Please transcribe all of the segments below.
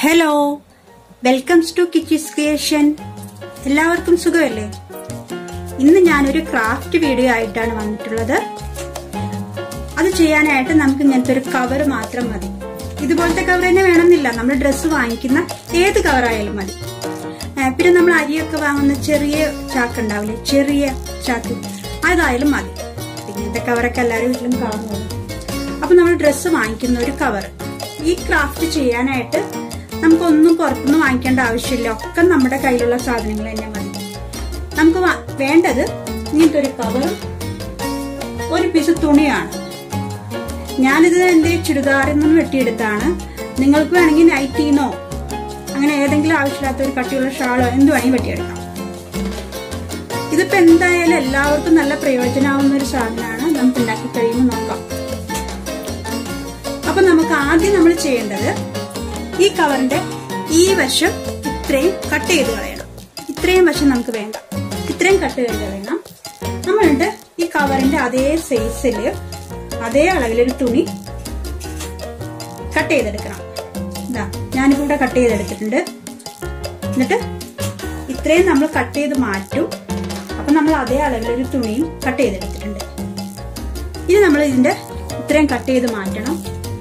hello welcomes to Kitchie's creation എല്ലാവർക്കും സുഖമല്ലേ ഇന്ന് ഞാനൊരു ക്രാഫ്റ്റ് വീഡിയോ ആയിട്ടാണ് വന്നിട്ടുള്ളത് അത് ചെയ്യാനായിട്ട് നമുക്ക് ഇങ്ങനത്തെ ഒരു കവർ മാത്രം മതി ഇതുപോലത്തെ കവർ തന്നെ വേണമെന്നില്ല നമ്മൾ ഡ്രസ്സ് വാങ്ങിക്കുന്ന ഏത് കവറായാലും മതി ആ, പിന്നെ നമ്മൾ അരിയൊക്കെ വാങ്ങുന്ന ചെറിയ ചാക്ക് ഉണ്ടാവില്ലേ ചെറിയ ചാക്ക് അതായാലും മതി ഇങ്ങനത്തെ കവറൊക്കെ എല്ലാവരും വീട്ടിലും കാണുന്നത് അപ്പൊ നമ്മൾ ഡ്രസ്സ് വാങ്ങിക്കുന്ന ഒരു കവർ ഈ ക്രാഫ്റ്റ് ചെയ്യാനായിട്ട് നമുക്കൊന്നും പുറത്തുനിന്ന് വാങ്ങിക്കേണ്ട ആവശ്യമില്ല ഒക്കെ നമ്മുടെ കയ്യിലുള്ള സാധനങ്ങൾ തന്നെ മതി നമുക്ക് വാ- വേണ്ടത് ഇങ്ങനത്തെ ഒരു കവറും ഒരു പീസ് തുണിയാണ് ഞാനിത് എന്റെ ചുരിദാറിൽ നിന്ന് വെട്ടിയെടുത്താണ് നിങ്ങൾക്ക് വേണമെങ്കിൽ നൈറ്റീനോ അങ്ങനെ ഏതെങ്കിലും ആവശ്യമില്ലാത്ത ഒരു കട്ടിയുള്ള ഷാളോ എന്ത് വേണമെങ്കിൽ വെട്ടിയെടുക്കാം ഇതിപ്പോ എന്തായാലും എല്ലാവർക്കും നല്ല പ്രയോജനമാവുന്ന ഒരു സാധനമാണ് നമുക്ക് ഉണ്ടാക്കി കഴിയുമ്പോൾ നോക്കാം അപ്പൊ നമുക്ക് ആദ്യം നമ്മൾ ചെയ്യേണ്ടത് ഈ കവറിന്റെ ഈ വശം ഇത്രയും കട്ട് ചെയ്ത് കളയണം ഇത്രയും വശം നമുക്ക് വേണ്ട ഇത്രയും കട്ട് ചെയ്ത് കളയണം നമ്മളുണ്ട് ഈ കവറിന്റെ അതേ സൈസില് അതേ അളവിലൊരു തുണി കട്ട് ചെയ്തെടുക്കണം ഇതാ ഞാനിപ്പോ ഇവിടെ കട്ട് ചെയ്തെടുത്തിട്ടുണ്ട് എന്നിട്ട് ഇത്രയും നമ്മൾ കട്ട് ചെയ്ത് മാറ്റും അപ്പൊ നമ്മൾ അതേ അളവിലൊരു തുണിയും കട്ട് ചെയ്തെടുത്തിട്ടുണ്ട് ഇനി നമ്മൾ ഇതിന്റെ ഇത്രയും കട്ട് ചെയ്ത് മാറ്റണം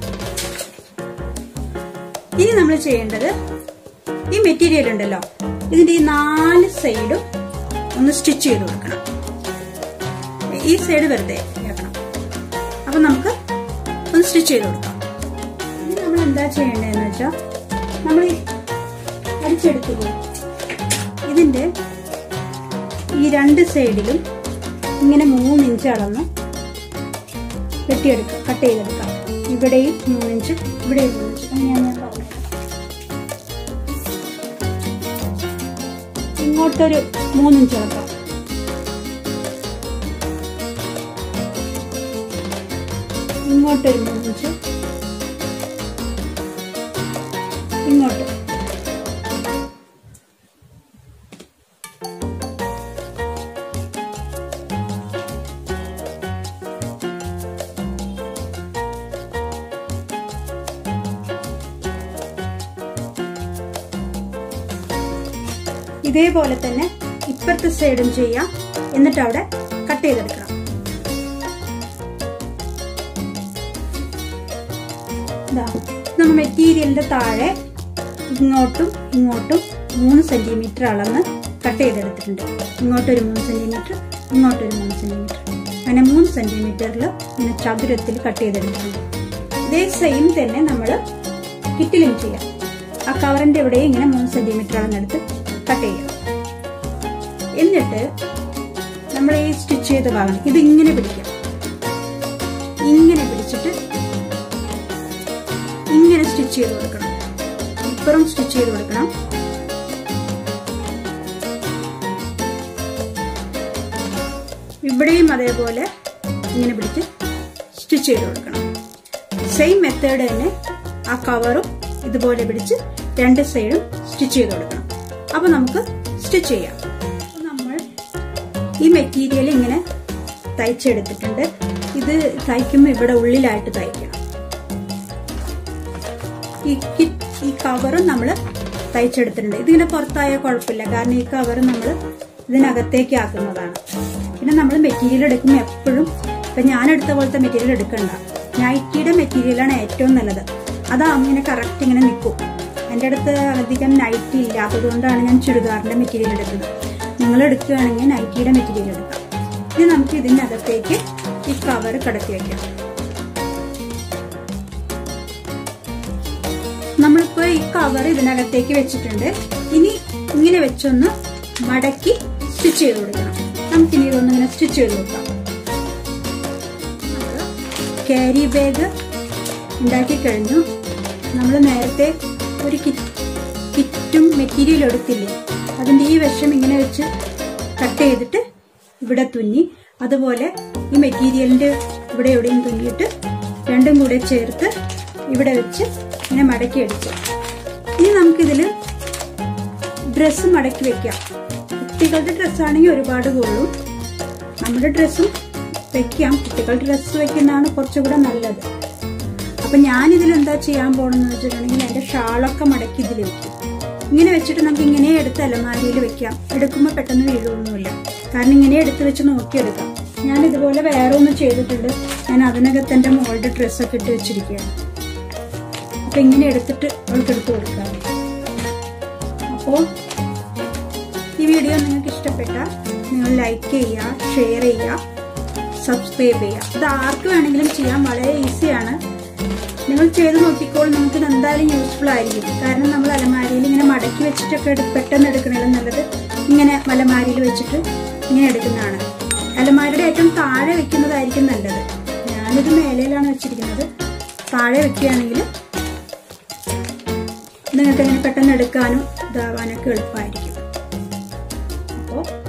ഇനി നമ്മൾ ചെയ്യേണ്ടത് ഈ മെറ്റീരിയൽ ഉണ്ടല്ലോ ഇതിന്റെ ഈ നാല് സൈഡും ഒന്ന് സ്റ്റിച്ച് ചെയ്ത് കൊടുക്കണം ഈ സൈഡ് വെറുതെ വെക്കണം അപ്പൊ നമുക്ക് ഒന്ന് സ്റ്റിച്ച് ചെയ്ത് കൊടുക്കാം ഇനി നമ്മൾ എന്താ ചെയ്യേണ്ടതെന്ന് വെച്ചാൽ നമ്മൾ ഈ അടിച്ചെടുത്തു പോയി ഇതിന്റെ ഈ രണ്ട് സൈഡിലും ഇങ്ങനെ മൂന്ന് ഇഞ്ച് അളന്ന് വെട്ടിയെടുക്കാം കട്ട് ചെയ്തെടുക്കാം ഇവിടെയും മൂന്നിഞ്ച് ഇവിടെയും മൂന്നിഞ്ച് അങ്ങനെയാണ് ഞാൻ പറഞ്ഞത് ഇങ്ങോട്ടൊരു മൂന്നിഞ്ച് ഇളക്കാം ഇങ്ങോട്ടൊരു മൂന്നിഞ്ച് ഇങ്ങോട്ട് ഇതേപോലെ തന്നെ ഇപ്പുറത്തെ സൈഡും ചെയ്യാം എന്നിട്ട് അവിടെ കട്ട് ചെയ്തെടുക്കണം ഇതാ നമ്മൾ മെറ്റീരിയലിന്റെ താഴെ ഇങ്ങോട്ടും ഇങ്ങോട്ടും മൂന്ന് സെന്റിമീറ്റർ അളന്ന് കട്ട് ചെയ്തെടുത്തിട്ടുണ്ട് ഇങ്ങോട്ടൊരു മൂന്ന് സെന്റിമീറ്റർ ഇങ്ങോട്ടൊരു മൂന്ന് സെന്റിമീറ്റർ അങ്ങനെ മൂന്ന് സെന്റിമീറ്ററിൽ ഇങ്ങനെ ചതുരത്തിൽ കട്ട് ചെയ്തെടുത്തിട്ടുണ്ട് ഇതേ സെയിം തന്നെ നമ്മൾ കിറ്റിലും ചെയ്യാം ആ കവറിന്റെ ഇവിടെ ഇങ്ങനെ മൂന്ന് സെന്റിമീറ്റർ അളന്നെടുത്ത് കട്ട് ചെയ്യാം എന്നിട്ട് നമ്മൾ ഈ സ്റ്റിച്ച് ചെയ്ത ഭാഗം ഇത് ഇങ്ങനെ പിടിക്കാം ഇങ്ങനെ പിടിച്ചിട്ട് ഇങ്ങനെ സ്റ്റിച്ച് ചെയ്ത് കൊടുക്കണം ഇപ്പുറം സ്റ്റിച്ച് ചെയ്ത് കൊടുക്കണം ഇവിടെയും അതേപോലെ ഇങ്ങനെ പിടിച്ച് സ്റ്റിച്ച് ചെയ്ത് കൊടുക്കണം സെയിം മെത്തേഡ് തന്നെ ആ കവറും ഇതുപോലെ പിടിച്ച് രണ്ട് സൈഡും സ്റ്റിച്ച് ചെയ്ത് കൊടുക്കണം അപ്പൊ നമുക്ക് സ്റ്റിച്ച് ചെയ്യാം അപ്പൊ നമ്മൾ ഈ മെറ്റീരിയൽ ഇങ്ങനെ തയ്ച്ചെടുത്തിട്ടുണ്ട് ഇത് തയ്ക്കുമ്പോൾ ഇവിടെ ഉള്ളിലായിട്ട് തയ്ക്കണം ഈ കിറ്റ് ഈ കവറും നമ്മൾ തയ്ച്ചെടുത്തിട്ടുണ്ട് ഇതിങ്ങനെ പുറത്തായ കുഴപ്പമില്ല കാരണം ഈ കവർ നമ്മൾ ഇതിനകത്തേക്ക് ആക്കുന്നതാണ് പിന്നെ നമ്മൾ മെറ്റീരിയൽ എടുക്കുമ്പോൾ എപ്പോഴും ഇപ്പൊ ഞാൻ എടുത്ത പോലത്തെ മെറ്റീരിയൽ എടുക്കണ്ട നൈറ്റിയുടെ മെറ്റീരിയലാണ് ഏറ്റവും നല്ലത് അതാ ഇങ്ങനെ കറക്റ്റ് ഇങ്ങനെ നിൽക്കും എൻ്റെ അടുത്ത് അധികം നൈറ്റി ഇല്ലാത്തത് കൊണ്ടാണ് ഞാൻ ചുരിദാറിന്റെ മെറ്റീരിയൽ എടുക്കുന്നത് നിങ്ങൾ എടുക്കുകയാണെങ്കിൽ നൈറ്റിയുടെ മെറ്റീരിയൽ എടുക്കാം ഇനി നമുക്ക് ഇതിനകത്തേക്ക് ഈ കവർ കടത്തി വയ്ക്കാം നമ്മളിപ്പോ ഈ കവർ ഇതിനകത്തേക്ക് വെച്ചിട്ടുണ്ട് ഇനി ഇങ്ങനെ വെച്ചൊന്ന് മടക്കി സ്റ്റിച്ച് ചെയ്ത് കൊടുക്കണം നമുക്കിനി ഇതൊന്ന് ഇങ്ങനെ സ്റ്റിച്ച് ചെയ്ത് കൊടുക്കാം ക്യാരി ബാഗ് ഉണ്ടാക്കി കഴിഞ്ഞു നമ്മൾ നേരത്തെ ഒരു കിറ്റും മെറ്റീരിയൽ എടുത്തില്ലേ അതിന്റെ ഈ വശം ഇങ്ങനെ വെച്ച് കട്ട് ചെയ്തിട്ട് ഇവിടെ തുന്നി അതുപോലെ ഈ മെറ്റീരിയലിന്റെ ഇവിടെ എവിടെയും തുന്നിയിട്ട് രണ്ടും കൂടെ ചേർത്ത് ഇവിടെ വെച്ച് ഇങ്ങനെ മടക്കി അടിച്ചു ഇനി നമുക്കിതിൽ ഡ്രസ്സ് മടക്കി വെക്കാം കുട്ടികളുടെ ഡ്രസ്സാണെങ്കിൽ ഒരുപാട് കൊള്ളും നമ്മുടെ ഡ്രസ്സും വെക്കാം കുട്ടികളുടെ ഡ്രസ്സ് വെക്കുന്നതാണ് കുറച്ചുകൂടെ നല്ലത് അപ്പൊ ഞാൻ ഇതിൽ എന്താ ചെയ്യാൻ പോണെന്ന് വെച്ചിട്ടുണ്ടെങ്കിൽ എന്റെ ഷാളൊക്കെ മടക്കി ഇതിൽ വെക്കും ഇങ്ങനെ വെച്ചിട്ട് നമുക്ക് ഇങ്ങനെ എടുത്ത് അലമാരിയിൽ വെക്കാം എടുക്കുമ്പോൾ പെട്ടെന്ന് വീഴൊന്നുമില്ല കാരണം ഇങ്ങനെ എടുത്ത് വെച്ച് നോക്കിയെടുക്കാം ഞാൻ ഇതുപോലെ വേറെ ഒന്ന് ചെയ്തിട്ടുണ്ട് ഞാൻ അതിനകത്ത് എന്റെ മോളുടെ ഡ്രസ്സൊക്കെ ഇട്ട് വെച്ചിരിക്കുകയാണ് അപ്പൊ ഇങ്ങനെ എടുത്തിട്ട് അവൾക്ക് എടുത്ത് കൊടുക്കാം അപ്പോൾ ഈ വീഡിയോ നിങ്ങൾക്ക് ഇഷ്ടപ്പെട്ടാൽ നിങ്ങൾ ലൈക്ക് ചെയ്യുക ഷെയർ ചെയ്യുക സബ്സ്ക്രൈബ് ചെയ്യുക ഇത് ആർക്ക് വേണമെങ്കിലും ചെയ്യാൻ വളരെ ഈസിയാണ് നിങ്ങൾ ചെയ്ത് നോക്കിക്കോൾ നമുക്ക് ഇത് എന്തായാലും യൂസ്ഫുൾ ആയിരിക്കും കാരണം നമ്മൾ അലമാരിയിൽ ഇങ്ങനെ മടക്കി വെച്ചിട്ടൊക്കെ എടു- പെട്ടെന്ന് എടുക്കണേലും നല്ലത് ഇങ്ങനെ അലമാരിയിൽ വെച്ചിട്ട് ഇങ്ങനെ എടുക്കുന്നതാണ് അലമാരിയുടെ ഏറ്റവും താഴെ വെക്കുന്നതായിരിക്കും നല്ലത് ഞാനിത് മേലയിലാണ് വെച്ചിരിക്കുന്നത് താഴെ വെക്കുകയാണെങ്കിൽ നിങ്ങൾക്ക് ഇങ്ങനെ പെട്ടെന്ന് എടുക്കാനും ഇതാവാനൊക്കെ എളുപ്പമായിരിക്കും അപ്പോൾ